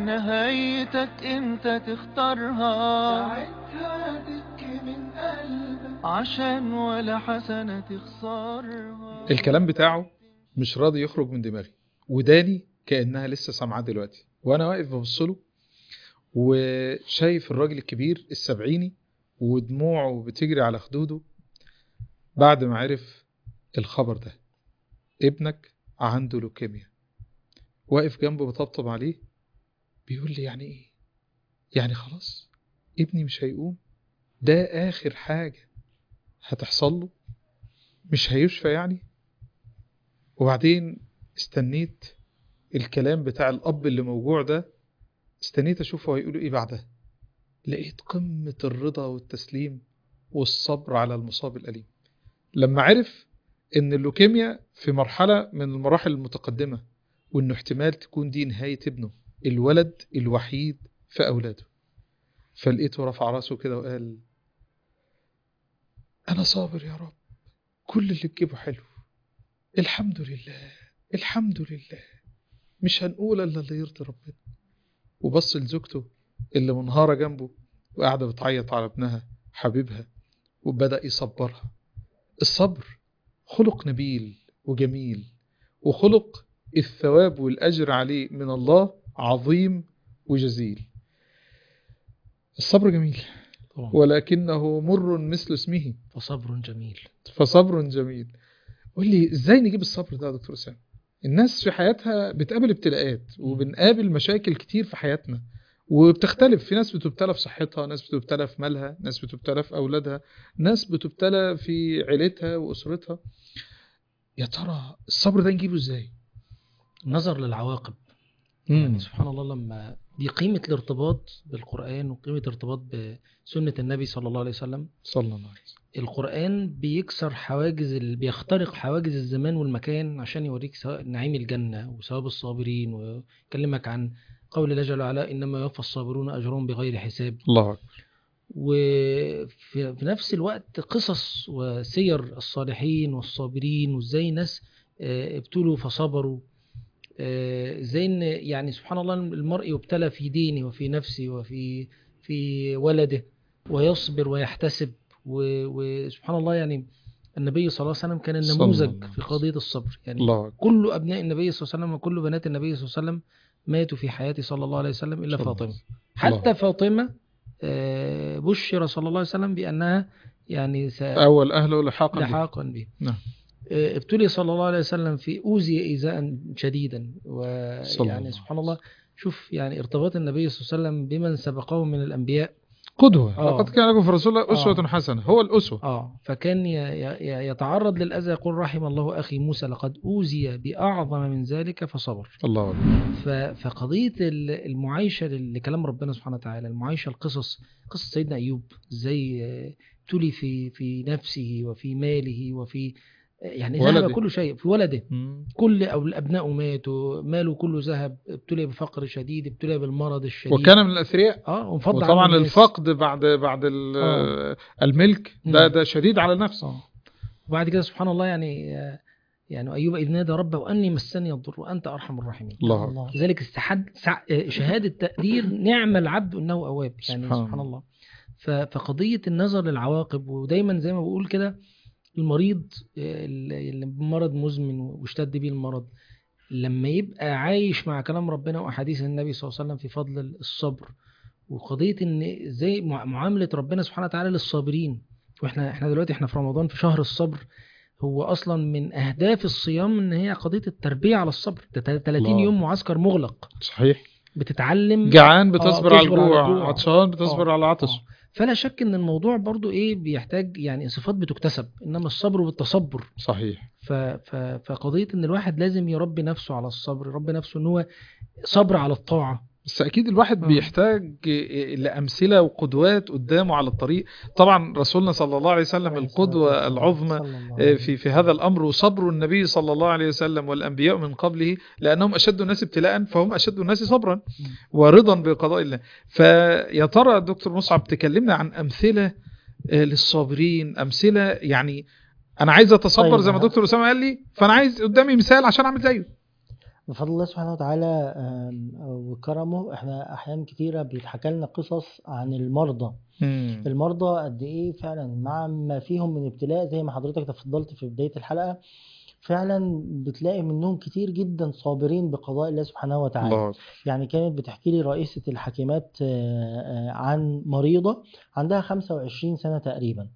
نهايتك انت تختارها ساعتها تبكي من قلبك عشان ولا حسنة تخسرها الكلام بتاعه مش راضي يخرج من دماغي وداني كأنها لسه سامعاه دلوقتي وانا واقف ببص له وشايف الراجل الكبير السبعيني ودموعه بتجري على خدوده بعد ما عرف الخبر ده ابنك عنده لوكيميا واقف جنبه بطبطب عليه بيقول لي يعني ايه يعني خلاص ابني مش هيقوم ده اخر حاجة هتحصل له مش هيشفى يعني وبعدين استنيت الكلام بتاع الاب اللي موجوع ده استنيت اشوفه هيقولوا ايه بعدها لقيت قمة الرضا والتسليم والصبر على المصاب الأليم لما عرف ان اللوكيميا في مرحلة من المراحل المتقدمة وانه احتمال تكون دي نهاية ابنه الولد الوحيد في اولاده فلقيته رفع راسه كده وقال انا صابر يا رب كل اللي تجيبه حلو الحمد لله الحمد لله مش هنقول الا اللي يرضي ربنا وبص لزوجته اللي منهارة جنبه وقاعدة بتعيط على ابنها حبيبها وبدأ يصبرها الصبر خلق نبيل وجميل وخلق الثواب والأجر عليه من الله عظيم وجزيل الصبر جميل طبعا ولكنه مر مثل اسمه فصبر جميل فصبر جميل قول لي ازاي نجيب الصبر ده يا دكتور اسامه الناس في حياتها بتقابل ابتلاءات وبنقابل مشاكل كتير في حياتنا وبتختلف في ناس بتبتلى في صحتها ناس بتبتلى في مالها ناس بتبتلى في اولادها ناس بتبتلى في عيلتها واسرتها يا ترى الصبر ده نجيبه ازاي النظر للعواقب يعني سبحان الله لما دي قيمة الارتباط بالقرآن وقيمة الارتباط بسنة النبي صلى الله عليه وسلم صلى الله عليه وسلم القرآن بيكسر حواجز ال... بيخترق حواجز الزمان والمكان عشان يوريك سواء نعيم الجنة وثواب الصابرين ويكلمك عن قول الله جل وعلا إنما يوفى الصابرون أجرهم بغير حساب الله اكبر وفي في نفس الوقت قصص وسير الصالحين والصابرين وازاي ناس آه، ابتلوا فصبروا آه، ازاي ان يعني سبحان الله المرء يبتلى في دينه وفي نفسه وفي في ولده ويصبر ويحتسب و- وسبحان الله يعني النبي صلى الله عليه وسلم كان صلى الله النموذج عليه في قضية الصبر يعني الله اكبر كل أبناء النبي صلى الله عليه وسلم وكل بنات النبي صلى الله عليه وسلم ماتوا في حياة صلى الله عليه وسلم إلا صلى الله فاطمة الله. حتى فاطمة آه، بشر صلى الله عليه وسلم بأنها يعني س- اول اهله لحاقا به. لحاقا به نعم آه، ابتلي صلى الله عليه وسلم في أوذي إيذاء شديدا صلى الله ويعني عليه سبحان الله شوف يعني ارتباط النبي صلى الله عليه وسلم بمن سبقه من الأنبياء قدوة آه. لقد كان لكم في رسول الله أسوة آه. حسنة هو الأسوة اه فكان ي- ي- يتعرض للأذى يقول رحم الله أخي موسى لقد أوذي بأعظم من ذلك فصبر الله أكبر ف- فقضية ال- المعايشة ل- لكلام ربنا سبحانه وتعالى المعايشة القصص قصة سيدنا أيوب ازاي آه، ابتلي في في نفسه وفي ماله وفي آه، يعني ذهب ولده. كل شيء في ولده مم. كل أو أبنائه ماتوا ماله كله ذهب ابتلي بفقر شديد ابتلي بالمرض الشديد وكان من الأثرياء اه وانفض عنه وطبعا الناس. الفقد بعد بعد ال- آه. الملك ده مم. ده شديد على النفس اه وبعد كده سبحان الله يعني آه، يعني أيوب إذ نادى ربه وأني مسني الضر وأنت أرحم الراحمين الله أكبر. لذلك استحد سع- آه، شهادة تقدير نعم العبد أنه أواب يعني سبحان سبحان, الله. الله ف- فقضية النظر للعواقب ودايما زي ما بقول كده المريض آه، اللي اللي بمرض مزمن واشتد بيه المرض لما يبقى عايش مع كلام ربنا وأحاديث النبي صلى الله عليه وسلم في فضل الصبر وقضية إن زي مع- معاملة ربنا سبحانه وتعالى للصابرين واحنا احنا دلوقتي احنا في رمضان في شهر الصبر هو اصلا من اهداف الصيام ان هي قضيه التربيه على الصبر ده 30 الله. يوم معسكر مغلق صحيح بتتعلم جعان بتصبر آه، على تصبر على الجوع الجوع. عطشان بتصبر آه، على العطش آه. فلا شك ان الموضوع برضو ايه بيحتاج يعني صفات بتكتسب انما الصبر بالتصبر صحيح ف ف فقضيه ان الواحد لازم يربي نفسه على الصبر يربي نفسه ان هو صبر على الطاعه بس اكيد الواحد آه. بيحتاج لامثله وقدوات قدامه على الطريق طبعا رسولنا صلى الله عليه وسلم القدوه العظمى صلى الله عليه في في هذا الامر وصبر النبي صلى الله عليه وسلم والانبياء من قبله لانهم اشد الناس ابتلاء فهم اشد الناس صبرا ورضا بقضاء الله فيا ترى دكتور مصعب تكلمنا عن امثله آه، للصابرين امثله يعني انا عايز اتصبر طيب. زي ما دكتور اسامه قال لي فانا عايز قدامي مثال عشان اعمل زيه بفضل الله سبحانه وتعالى آم، وكرمه احنا احيان كتيره بيتحكى لنا قصص عن المرضى مم. المرضى قد ايه فعلا مع ما فيهم من ابتلاء زي ما حضرتك تفضلت في بدايه الحلقه فعلا بتلاقي منهم كتير جدا صابرين بقضاء الله سبحانه وتعالى الله يعني كانت بتحكي لي رئيسة الحكيمات آه، آه، عن مريضة عندها 25 سنة تقريبا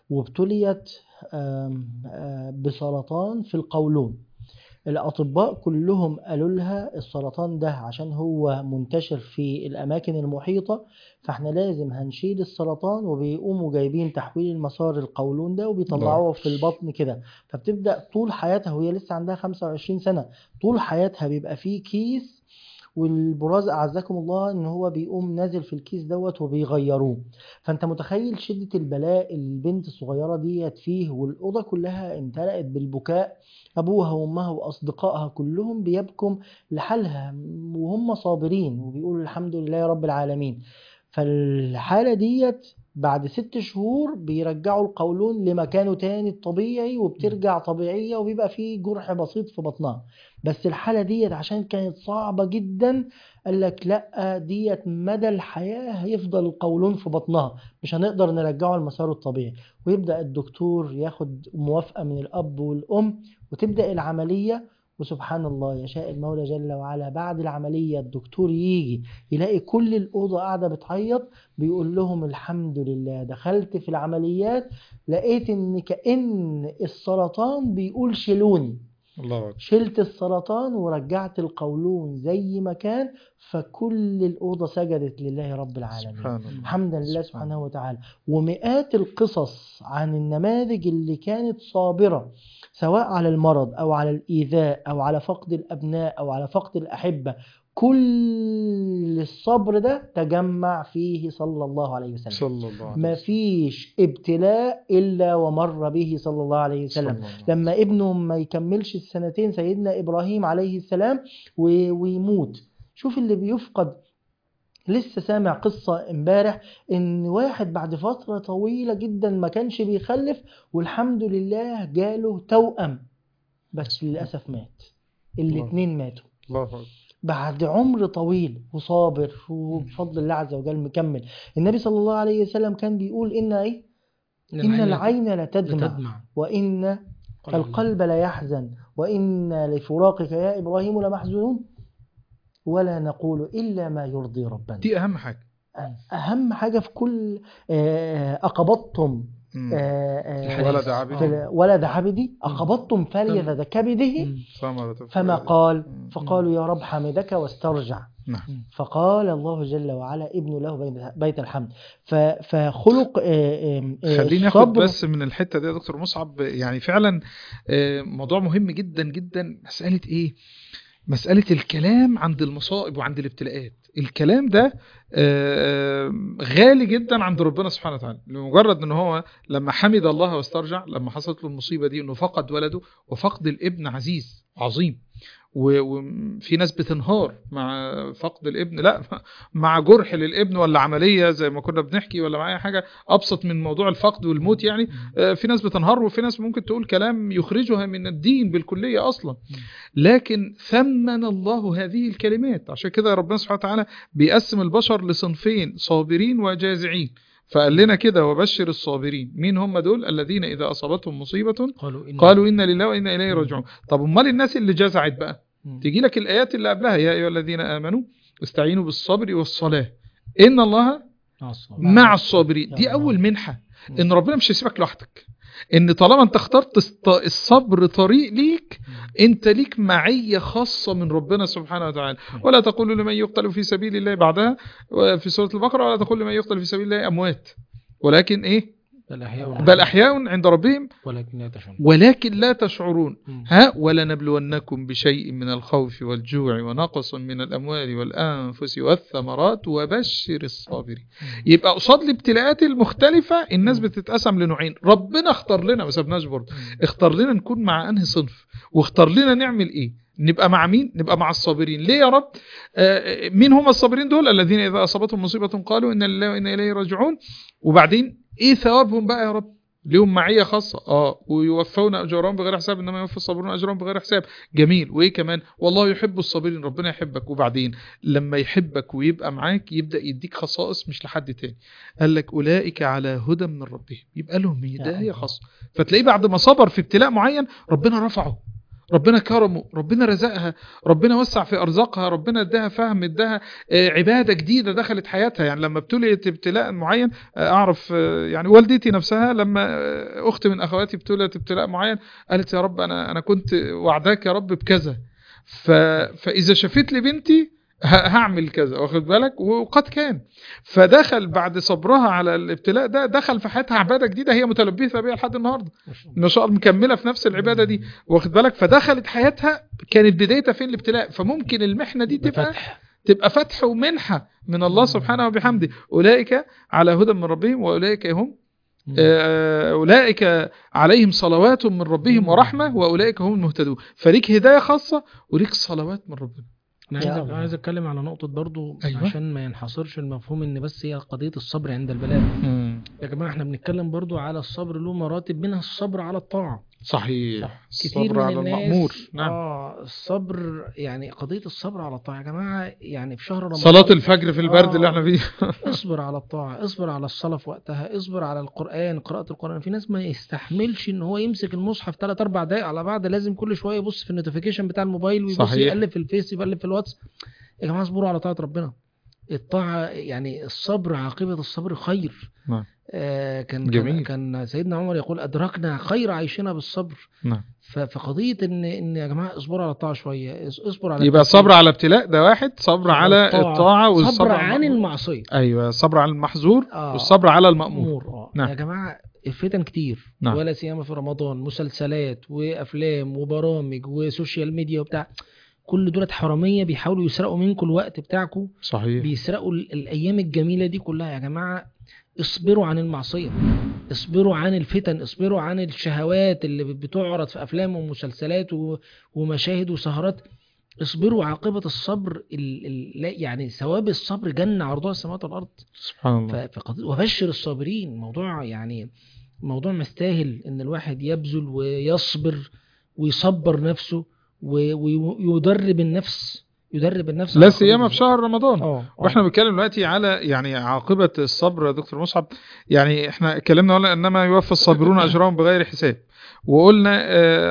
وابتليت آم، آه، بسرطان في القولون الأطباء كلهم قالوا لها السرطان ده عشان هو منتشر في الأماكن المحيطة فاحنا لازم هنشيل السرطان وبيقوموا جايبين تحويل المسار القولون ده وبيطلعوه في البطن كده فبتبدأ طول حياتها وهي لسه عندها 25 سنة طول حياتها بيبقى فيه كيس والبراز اعزكم الله ان هو بيقوم نازل في الكيس دوت وبيغيروه فانت متخيل شده البلاء اللي البنت الصغيره ديت فيه والاوضه كلها امتلأت بالبكاء ابوها وامها واصدقائها كلهم بيبكوا لحالها وهم صابرين وبيقولوا الحمد لله يا رب العالمين فالحاله ديت بعد ست شهور بيرجعوا القولون لمكانه تاني الطبيعي وبترجع طبيعية وبيبقى فيه جرح بسيط في بطنها بس الحالة ديت عشان كانت صعبة جدا قال لك لا ديت مدى الحياة هيفضل القولون في بطنها مش هنقدر نرجعه لمساره الطبيعي ويبدأ الدكتور ياخد موافقة من الأب والأم وتبدأ العملية وسبحان الله يشاء المولى جل وعلا بعد العملية الدكتور يجي يلاقي كل الأوضة قاعدة بتعيط بيقول لهم الحمد لله دخلت في العمليات لقيت ان كأن السرطان بيقول شيلوني الله أكبر شلت السرطان ورجعت القولون زي ما كان فكل الأوضة سجدت لله رب العالمين سبحان الله حمدا لله سبحان سبحانه وتعالى ومئات القصص عن النماذج اللي كانت صابرة سواء على المرض أو على الإيذاء أو على فقد الأبناء أو على فقد الأحبة كل الصبر ده تجمع فيه صلى الله عليه وسلم صلى الله عليه ما وسلم فيش ابتلاء إلا ومر به صلى الله عليه صلى وسلم الله عليه لما ابنه ما يكملش السنتين سيدنا إبراهيم عليه السلام و- ويموت شوف اللي بيفقد لسه سامع قصة امبارح ان واحد بعد فترة طويلة جدا ما كانش بيخلف والحمد لله جاله توأم بس للأسف مات الاتنين ماتوا الله أكبر بعد عمر طويل وصابر وبفضل الله عز وجل مكمل النبي صلى الله عليه وسلم كان بيقول إن إيه إن العين لتدمع تدمع وإن القلب لا يحزن وإن لفراقك يا إبراهيم لمحزونون ولا نقول إلا ما يرضي ربنا دي أهم حاجة أهم حاجة في كل آه، أقبضتم مم. آه، آه، الحديث. ولد عبد في ال- ولد عبدي أقبضتم فليذ كبده مم. ثمرة فما قال مم. فقالوا يا رب حمدك واسترجع نعم فقال الله جل وعلا ابن له بين- بيت الحمد ف- فخلق آه، آه، آه، خليني اخد الصبر- بس من الحته دي يا دكتور مصعب يعني فعلا آه، موضوع مهم جدا جدا مساله ايه مساله الكلام عند المصائب وعند الابتلاءات الكلام ده آه، غالي جدا عند ربنا سبحانه وتعالى لمجرد ان هو لما حمد الله واسترجع لما حصلت له المصيبه دي انه فقد ولده وفقد الابن عزيز عظيم و- وفي ناس بتنهار مع فقد الابن لا مع جرح للابن ولا عمليه زي ما كنا بنحكي ولا مع اي حاجه ابسط من موضوع الفقد والموت يعني آه، في ناس بتنهار وفي ناس ممكن تقول كلام يخرجها من الدين بالكليه اصلا لكن ثمن الله هذه الكلمات عشان كده ربنا سبحانه وتعالى بيقسم البشر لصنفين صابرين وجازعين فقال لنا كده وبشر الصابرين مين هم دول الذين اذا اصابتهم مصيبه قالوا إن قالوا انا لله وانا اليه راجعون طب امال الناس اللي جزعت بقى مم. تيجي لك الايات اللي قبلها يا ايها الذين امنوا استعينوا بالصبر والصلاه ان الله مع الصبر. مع الصابرين يا دي الله. اول منحه مم. ان ربنا مش هيسيبك لوحدك ان طالما انت اخترت الص- الصبر طريق ليك انت ليك معيه خاصه من ربنا سبحانه وتعالى ولا تقولوا لمن يقتل في سبيل الله بعدها في سوره البقره ولا تقول لمن يقتل في سبيل الله اموات ولكن ايه بل أحياء بل احياء عند ربهم ولكن لا تشعرون ولكن لا تشعرون مم. ها ولنبلونكم بشيء من الخوف والجوع ونقص من الأموال والأنفس والثمرات وبشر الصابرين يبقى قصاد الابتلاءات المختلفة الناس بتتقسم لنوعين ربنا اختار لنا ما سابناش برضه اختار لنا نكون مع أنهي صنف واختار لنا نعمل إيه نبقى مع مين نبقى مع الصابرين ليه يا رب آه مين هم الصابرين دول الذين إذا أصابتهم مصيبة قالوا إن لله وإنا إليه راجعون وبعدين إيه ثوابهم بقى يا رب ليهم معيه خاصه اه ويوفون اجورهم بغير حساب انما يوفى الصابرون اجرهم بغير حساب جميل وايه كمان والله يحب الصابرين ربنا يحبك وبعدين لما يحبك ويبقى معاك يبدا يديك خصائص مش لحد تاني قال لك اولئك على هدى من ربهم يبقى لهم هدايه الله. خاصه فتلاقيه بعد ما صبر في ابتلاء معين ربنا رفعه ربنا كرمه ربنا رزقها ربنا وسع في ارزاقها ربنا اداها فهم اداها آه، عباده جديده دخلت حياتها يعني لما ابتليت ابتلاء معين آه، اعرف آه، يعني والدتي نفسها لما آه، اخت من اخواتي ابتلت ابتلاء معين قالت يا رب انا انا كنت وعداك يا رب بكذا ف... فاذا شافت لي بنتي ه- هعمل كذا واخد بالك وقد كان فدخل بعد صبرها على الابتلاء ده دخل في حياتها عباده جديده هي متلبثه بيها لحد النهارده ما شاء الله مكمله في نفس العباده دي واخد بالك فدخلت حياتها كانت بدايتها فين الابتلاء فممكن المحنه دي تبقى فتح تبقى فتح ومنحه من الله سبحانه وبحمده اولئك على هدى من ربهم واولئك هم آه، اولئك عليهم صلوات من ربهم ورحمه واولئك هم المهتدون فليك هدايه خاصه وليك صلوات من ربنا انا يا عايز الله. عايز اتكلم على نقطه برضو أيوة. عشان ما ينحصرش المفهوم ان بس هي قضيه الصبر عند البلاء يا جماعه احنا بنتكلم برضو على الصبر له مراتب منها الصبر على الطاعه صحيح كتير الصبر من على الناس المأمور نعم اه الصبر يعني قضيه الصبر على الطاعه يا جماعه يعني في شهر رمضان صلاة الفجر في البرد اللي آه. احنا فيه اصبر على الطاعة اصبر على الصلاة في وقتها اصبر على القرآن قراءة القرآن في ناس ما يستحملش ان هو يمسك المصحف 3 4 دقايق على بعض لازم كل شوية يبص في النوتيفيكيشن بتاع الموبايل ويبص صحيح. يقلب في الفيس يقلب في الواتس يا جماعة اصبروا على طاعة ربنا الطاعة يعني الصبر عاقبة الصبر خير نعم. آه كان جميل. كان كان سيدنا عمر يقول ادركنا خير عيشنا بالصبر نعم ف- فقضية ان ان يا جماعة اصبروا على الطاعة شوية اس- اصبروا على يبقى التوحيد. صبر على ابتلاء ده واحد صبر على الطاعة والصبر صبر على عن المأمور. المعصية ايوه صبر على المحظور آه. والصبر على المأمور امور اه نعم. يا جماعه الفتن كتير نعم. ولا سيما في رمضان مسلسلات وافلام وبرامج وسوشيال ميديا وبتاع كل دولت حراميه بيحاولوا يسرقوا منكم الوقت بتاعكم صحيح بيسرقوا ال- الايام الجميله دي كلها يا جماعه اصبروا عن المعصيه اصبروا عن الفتن اصبروا عن الشهوات اللي بتعرض في افلام ومسلسلات و- ومشاهد وسهرات اصبروا عاقبه الصبر ال ال لا- يعني ثواب الصبر جنه عرضها السماوات والارض سبحان ف- الله فقض... وبشر الصابرين موضوع يعني موضوع مستاهل ان الواحد يبذل ويصبر ويصبر نفسه و- ويدرب النفس يدرب النفس لا على سيما قضية في شهر رمضان اه آه. واحنا بنتكلم دلوقتي على يعني عاقبة الصبر يا دكتور مصعب يعني احنا اتكلمنا قلنا انما يوفى الصابرون اجرهم بغير حساب وقلنا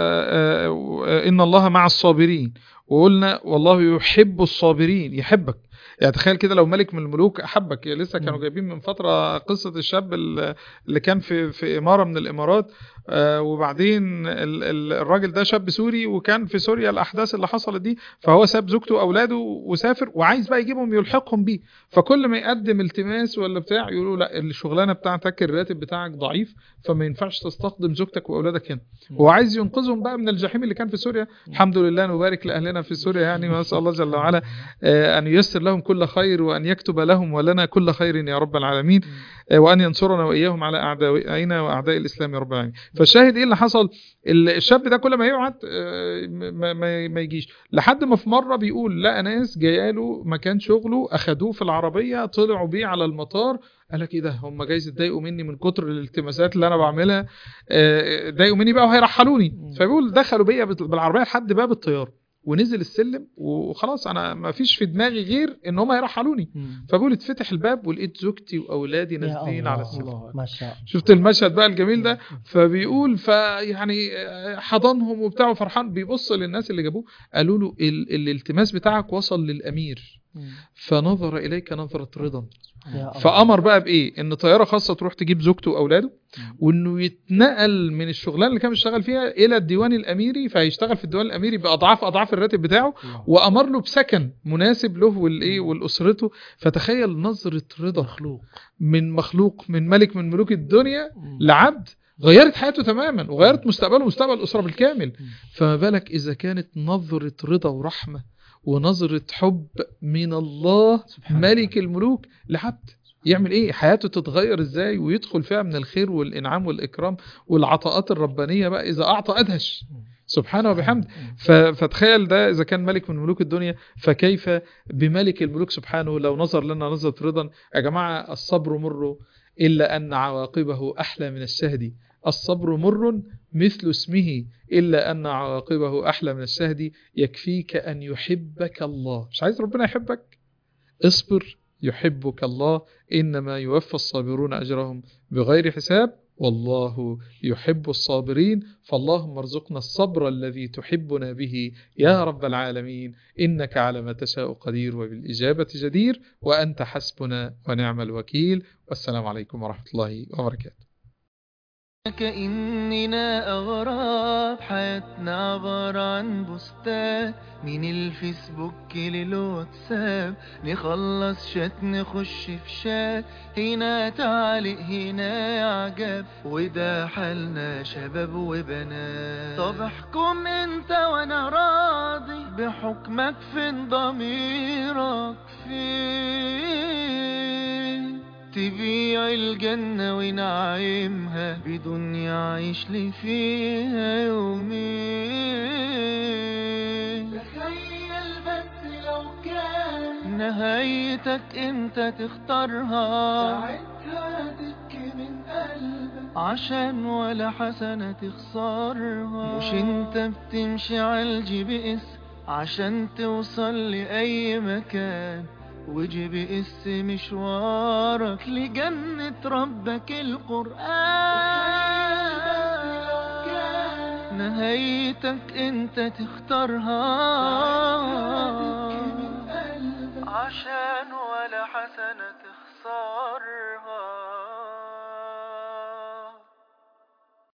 آه، آه، ان الله مع الصابرين وقلنا والله يحب الصابرين يحبك يعني تخيل كده لو ملك من الملوك احبك لسه كانوا مم. جايبين من فتره قصه الشاب ال- اللي كان في في اماره من الامارات آه، وبعدين ال- ال- الراجل ده شاب سوري وكان في سوريا الاحداث اللي حصلت دي فهو ساب زوجته واولاده وسافر وعايز بقى يجيبهم يلحقهم بيه فكل ما يقدم التماس ولا بتاع يقولوا لا الشغلانه بتاعتك الراتب بتاعك ضعيف فما ينفعش تستخدم زوجتك واولادك هنا مم. هو عايز ينقذهم بقى من الجحيم اللي كان في سوريا الحمد لله نبارك لاهلنا في سوريا يعني ونسال الله جل وعلا آه، ان ييسر لهم كل خير وان يكتب لهم ولنا كل خير يا رب العالمين آه، وان ينصرنا واياهم على اعدائنا واعداء الاسلام يا رب العالمين فالشاهد ايه اللي حصل ال- الشاب ده كل ما يقعد آه، ما, ما, ما يجيش لحد ما في مره بيقول لقى ناس جايه له مكان شغله اخدوه في العربيه طلعوا بيه على المطار قال لك ايه ده هم جايز اتضايقوا مني من كتر الالتماسات اللي انا بعملها آه، اتضايقوا مني بقى وهيرحلوني فبيقول دخلوا بيا بت- بالعربيه لحد باب الطياره ونزل السلم وخلاص انا ما فيش في دماغي غير ان هم هيرحلوني مم. فبقول اتفتح الباب ولقيت زوجتي واولادي يا نازلين الله. على السلم الله ما شاء الله شفت المشهد بقى الجميل ده فبيقول فيعني حضنهم وبتاع فرحان بيبص للناس اللي جابوه قالوا له ال- الالتماس بتاعك وصل للامير مم. فنظر اليك نظره رضا يا الله. فامر بقى بايه ان طياره خاصه تروح تجيب زوجته واولاده مم. وانه يتنقل من الشغلانه اللي كان بيشتغل فيها الى الديوان الاميري فهيشتغل في الديوان الاميري باضعاف اضعاف الراتب بتاعه الله. وامر له بسكن مناسب له والايه ولاسرته فتخيل نظره رضا مخلوق من مخلوق من ملك من ملوك الدنيا مم. لعبد غيرت حياته تماما وغيرت مستقبله ومستقبل الاسره بالكامل مم. فما بالك اذا كانت نظره رضا ورحمه ونظره حب من الله سبحان ملك الملوك لعبد يعمل ايه حياته تتغير ازاي ويدخل فيها من الخير والانعام والاكرام والعطاءات الربانيه بقى اذا اعطى ادهش سبحانه وبحمده ف- فتخيل ده اذا كان ملك من ملوك الدنيا فكيف بملك الملوك سبحانه لو نظر لنا نظره رضا يا جماعه الصبر مر الا ان عواقبه احلى من الشهد الصبر مر مثل اسمه إلا أن عواقبه أحلى من الشهد يكفيك أن يحبك الله مش عايز ربنا يحبك اصبر يحبك الله إنما يوفى الصابرون أجرهم بغير حساب والله يحب الصابرين فاللهم ارزقنا الصبر الذي تحبنا به يا رب العالمين إنك على ما تشاء قدير وبالإجابة جدير وأنت حسبنا ونعم الوكيل والسلام عليكم ورحمة الله وبركاته كأننا أغراب حياتنا عبارة عن بوستات من الفيسبوك للواتساب نخلص شات نخش في شات هنا تعليق هنا إعجاب وده حالنا شباب وبنات طب احكم انت وانا راضي بحكمك فين ضميرك فين تبيع الجنة ونعيمها بدنيا عيش لي فيها يومين تخيل بس لو كان نهايتك انت تختارها ساعتها تبكي من قلبك عشان ولا حسنة تخسرها مش انت بتمشي على الجي بي اس عشان توصل لأي مكان وجي بي اس مشوارك لجنة ربك القرآن نهايتك انت تختارها